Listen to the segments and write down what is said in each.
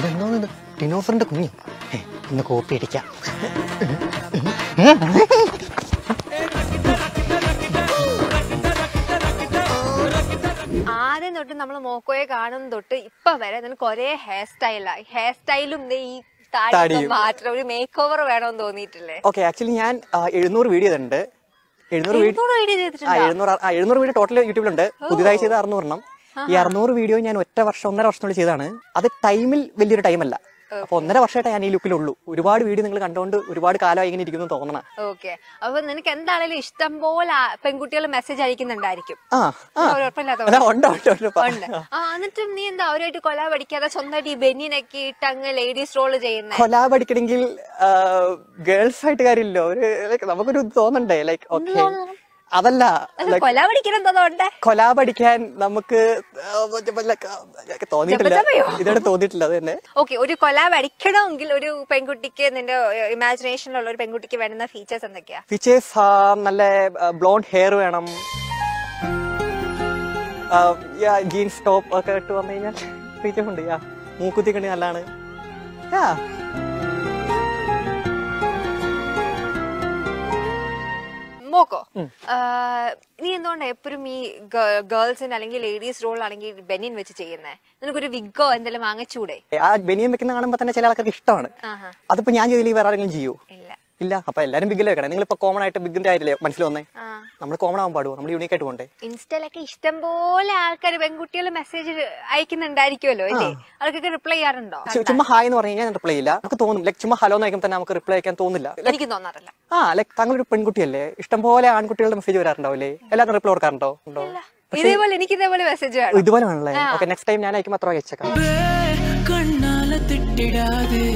ഇതെന്തോന്ന് ഇത് ടിനോഫറിന്റെ കുഞ്ഞി ഹേ, ഇന്ന് കോപ്പി അടിക്കാം ആദ്യം തൊട്ട് നമ്മൾ മോക്കോയെ കാണുന്ന തൊട്ട് ഇപ്പൊ വരെ നിനക്ക് ഒരേ ഹെയർ സ്റ്റൈലായി ഹെയർ സ്റ്റൈലും ദേ ഈ താടി താടിയും. മാറ്റം ഒരു മേക്ക് ഓവർ വേണമെന്ന് തോന്നിയിട്ടില്ലേ ഓക്കെ ആക്ച്വലി ഞാൻ ആ, എഴുന്നൂറ് വീഡിയോ ചെയ്തിട്ടുണ്ട് എഴുന്നൂറ് വീഡിയോ എഴുന്നൂറ് വീഡിയോ ആ ചെയ്തിട്ടുണ്ടോ എഴുന്നൂറ് ആ എഴുന്നൂറ് വീഡിയോ ടോട്ടൽ യൂട്യൂബിലുണ്ട് പുതിയതായി ചെയ്ത അറുന്നൂറെണ്ണം ഈ അറുന്നൂറ് വീഡിയോ ഞാൻ ഒറ്റ വർഷം ഒന്നര വർഷത്തിനുള്ളിൽ ചെയ്തതാണ് അത് ടൈമിൽ വലിയൊരു ടൈമല്ല അപ്പൊ ഒന്നര വർഷമായിട്ട് ഞാൻ ഈ ലുക്കിലുള്ളൂ ഒരുപാട് വീഡിയോ നിങ്ങൾ കണ്ടുകൊണ്ട് ഒരുപാട് കാലമായി ഇങ്ങനെ ഇരിക്കുന്നു തോന്നണം ഓക്കെ അപ്പൊ നിനക്ക് എന്താണേലും ഇഷ്ടം പോലെ പെൺകുട്ടികൾ മെസ്സേജ് അയക്കുന്നുണ്ടായിരിക്കും ആ ആ ഒരു ഉറപ്പില്ലാത്ത അതാ, ഉണ്ട് ഉണ്ട് ഉണ്ട് പ- ഉണ്ട് ആ എന്നിട്ടും നീ എന്താ അവരായിട്ട് കൊല പഠിക്കാതെ സ്വന്തമായിട്ട് ഈ ബെന്നിനൊക്കെ ഇട്ട് അങ്ങ് ലേഡീസ് റോള് ചെയ്യുന്നേ കൊലാബ് അടിക്കണമെങ്കിൽ ഗേൾസ് ആയിട്ട് കാര്യമില്ലല്ലോ ഒരു like നമുക്കൊരു ഇത് തോന്നണ്ടേ ലൈക്ക് ഓക്കെ അതല്ല കൊല പഠിക്കണം എന്തോന്നുണ്ട് കൊലാബ് അടിക്കാൻ നമുക്ക് ആ, മറ്റേ like, ആ, like തോന്നിയിട്ടില്ല ജപജപയോ? ഇതുവരെ തോന്നിയിട്ടില്ല അത് തന്നെ ഓക്കെ ഒരു കൊലാബ് അടിക്കണമെങ്കിൽ ഒരു പെൺകുട്ടിക്ക് നിന്റെ ഇമാജിനേഷനിലുള്ള ഒരു പെൺകുട്ടിക്ക് വേണ്ടുന്ന ഫീച്ചേഴ്സ് എന്തൊക്കെയാ ഫീച്ചേഴ്സ് നല്ല ബ്ലോണ്ട് ഹെയർ വേണം ജീൻസ് ടോപ്പ് ഒക്കെ ഇട്ട് വന്നു കഴിഞ്ഞാൽ ഫീച്ചേഴ്സ് ഉണ്ട് യാ മൂക്കുത്തി കണ്ടി നല്ലതാണ് യാ മോക്കോ ആ, നീ എന്തുകൊണ്ടാ എപ്പോഴും ഈ ഗേൾസിന് അല്ലെങ്കിൽ ലേഡീസ് റോൾ അല്ലെങ്കിൽ ബെനിൻ വെച്ച് ചെയ്യുന്നേ നിനക്കൊരു വിഗോ എന്തെങ്കിലും വാങ്ങിച്ചൂടെ ആ ബനിയൻ വെക്കുന്ന കാണുമ്പോൾ തന്നെ ചില ആൾക്കാർക്ക് ഇഷ്ടമാണ് ആഹാ. അതിപ്പോ ഞാൻ ചെയ്തില്ലെങ്കിൽ വേറെ ആരെങ്കിലും ചെയ്യൂ ഇല്ല ഇല്ല അപ്പൊ എല്ലാരും ബിഗിൽ വെക്കണം നിങ്ങളിപ്പോ കോമൺ ആയിട്ട് ബിഗിന്റെ ആയില്ലേ മനസ്സിൽ വന്നേ ആ നമ്മൾ കോമൺ ആവാൻ പാടുവോ നമ്മൾ യൂണീക്ക് ആയിട്ട് പോകണ്ടേ ഇൻസ്റ്റയിലൊക്കെ ഇഷ്ടം പോലെ ആൾക്കാർ പെൺകുട്ടികൾ മെസ്സേജ് അയക്കുന്നുണ്ടായിരിക്കുമല്ലോ അല്ലേ അവർക്കൊക്കെ റിപ്ലൈ ചെയ്യാറുണ്ടോ ചു- ചുമ്മാ ഹായ് എന്ന് പറഞ്ഞു കഴിഞ്ഞാൽ ഞാൻ റിപ്ലൈ ചെയ്യില്ല നമുക്ക് തോന്നും ലൈക്ക് ചുമ്മാ ഹലോ എന്ന് അയക്കുമ്പോൾ തന്നെ നമുക്ക് റിപ്ലൈ അയക്കാൻ തോന്നില്ല എനിക്ക് തോന്നാറില്ല ആ ലൈക്ക് താങ്കളൊരു പെൺകുട്ടിയല്ലേ ഇഷ്ടംപോലെ ആൺകുട്ടികളുടെ മെസ്സേജ് വരാറുണ്ടാവില്ലേ എല്ലാവർക്കും റിപ്ലൈ കൊടുക്കാറുണ്ടോ ഉണ്ടോ ഇതേപോലെ എനിക്ക് ഇതേപോലെ മെസ്സേജ് വേണം ഇതുപോലെ ആണല്ലേ ഓക്കെ നെക്സ്റ്റ് ടൈം ഞാൻ അയക്കുമ്പോൾ അത്ര അയച്ചേക്കാം കണ്ണാല തിട്ടിടാതെ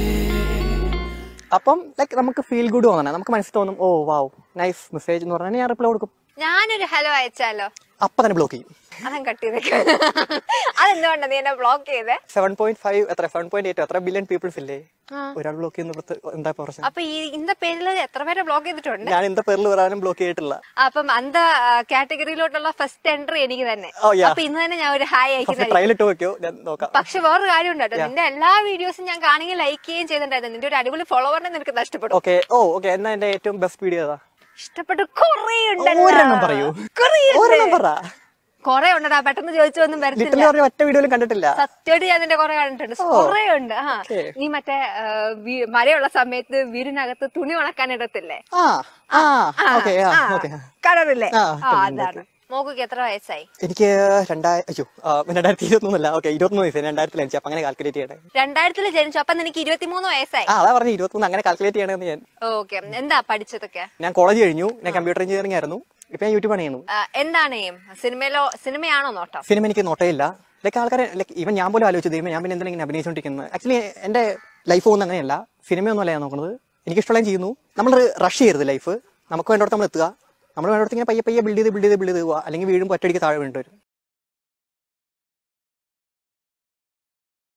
അപ്പം ലൈക്ക് നമുക്ക് ഫീൽ ഗുഡ് തോന്നണം നമുക്ക് മനസ്സിൽ തോന്നും ഓ വാവ് നൈസ് മെസ്സേജ് എന്ന് പറഞ്ഞാൽ ഞാൻ റിപ്ലൈ കൊടുക്കും ഞാനൊരു ഹലോ അയച്ചാലോ അപ്പൊ തന്നെ ബ്ലോക്ക് ചെയ്യും അതൻ കട്ട് ചെയ്തേക്ക് അതെന്തുകൊണ്ടാ നീ എന്നെ ബ്ലോക്ക് ചെയ്തേ സെവൻ പോയിന്റ് ഫൈവ് എത്ര സെവൻ പോയിന്റ് എയ്റ്റ് എത്ര ബില്യൺ പീപ്പിൾസ് ഇല്ലേ ആ. ഒരാൾ ബ്ലോക്ക് ചെയ്യുന്ന എന്താ പ്രശ്നം അപ്പൊ ഈ ഇന്ന പേരിൽ എത്ര പേരെ ബ്ലോക്ക് ചെയ്തിട്ടുണ്ട് ഞാൻ എന്താ പേരിൽ വരാനും ബ്ലോക്ക് ചെയ്തിട്ടില്ല അപ്പം അന്ത കാറ്റഗറിയിലോട്ടുള്ള ഫസ്റ്റ് എൻട്രി എനിക്ക് തന്നെ Oh, yeah. അപ്പൊ ഇന്ന് തന്നെ ഞാൻ ഒരു ഹായ് പക്ഷെ അയക്കുന്ന ട്രയൽ ഇട്ട് വെക്കോ ഞാൻ നോക്കാം പക്ഷെ വേറൊരു കാര്യം കേട്ടോ നിന്റെ എല്ലാ വീഡിയോസും ഞാൻ കാണുകയും ലൈക്ക് ചെയ്യുകയും ചെയ്തിട്ടുണ്ടായിരുന്നു നിന്റെ ഒരു അടിപൊളി ഫോളോവറിനെ നിനക്ക് നഷ്ടപ്പെടും ഓക്കെ ഓ ഓക്കെ എന്നാ എന്റെ ഏറ്റവും ബെസ്റ്റ് വീഡിയോ ഏതാ ഇഷ്ടപ്പെട്ട് കൊറേ ഒരെണ്ണം പറയൂ ഒരെണ്ണം പറ കൊറേ ഉണ്ടടാ പെട്ടെന്ന് ചോദിച്ചൊന്നും ലിറ്ററലി വരത്തില്ല പറഞ്ഞ ഒറ്റ വീഡിയോയിലും കണ്ടിട്ടില്ല സത്യമായിട്ട് ഞാൻ നിന്റെ കൊറേ കണ്ടിട്ടുണ്ട് കൊറേ ഉണ്ട് ആ Okay. നീ മറ്റേ ആ, വീ- മഴയുള്ള സമയത്ത് വീടിനകത്ത് തുണി ഉണക്കാൻ ഇടത്തില്ലേ ആ ആ ഓക്കെ ആ ഓക്കെ കളറില്ലേ ആ, ആ കണ്ടിട്ടുണ്ട്. അതാണ് മോക്ക് എത്ര വയസ്സായി എനിക്ക് രണ്ടായിരം അയ്യോ ആ, രണ്ടായിരത്തി ഇരുപത്തൊന്നല്ല ഓക്കെ ഇരുപത്തൊന്ന് വയസ്സ് രണ്ടായിരത്തി അഞ്ച് അപ്പൊ അങ്ങനെ കാൽക്കുലേറ്റ് ചെയ്യണേ രണ്ടായിരത്തില് ജനിച്ചു അപ്പൊ നിനക്ക് ഇരുപത്തിമൂന്ന് വയസ്സായി ആ അതാ പറഞ്ഞു ഇരുപത്തൊന്ന് അങ്ങനെ കാൽക്കുലേറ്റ് ചെയ്യണമെന്ന് ഞാൻ ഓക്കെ എന്താ പഠിച്ചതൊക്കെ ഞാൻ കോളേജ് കഴിഞ്ഞു ഞാൻ കമ്പ്യൂട്ടർ എഞ്ചിനീയറിംഗ് ആയിരുന്നു ഇപ്പൊ ഞാൻ യൂട്യൂബ് ചെയ്യുന്നു ആ, എന്താണ് aim? സിനിമയിലോ സിനിമയാണോ നോട്ടം സിനിമ എനിക്ക് നോട്ടയില്ല ലൈക്ക് ആൾക്കാരെ ലൈക്ക് ഇവൻ ഞാൻ പോലും ആലോചിച്ചു ദൈവം ഞാൻ പിന്നെ എന്തെങ്കിലും ഇങ്ങനെ അഭിനയിച്ചുകൊണ്ടിരിക്കുന്നത് ആക്ച്വലി എന്റെ ലൈഫ് ഒന്നും അങ്ങനെയല്ല സിനിമയൊന്നും അല്ല ഞാൻ നോക്കുന്നത് എനിക്ക് ഇഷ്ടമുള്ള ചെയ്യുന്നു നമ്മൾ റഷ് ചെയ്യരുത് ലൈഫ് നമുക്ക് വേണ്ടോടത്ത് നമ്മൾ എത്തുക നമ്മൾ വേണ്ടോടത്ത് ഇങ്ങനെ പയ്യെ പയ്യെ ബിൽഡ് ചെയ്ത് ബിൽഡ് ചെയ്ത് ബിൽഡ് ചെയ്ത് പോവുക അല്ലെങ്കിൽ വീഴുമ്പോൾ ഒറ്റയടിക്ക് താഴെ വീണ്ടും വരും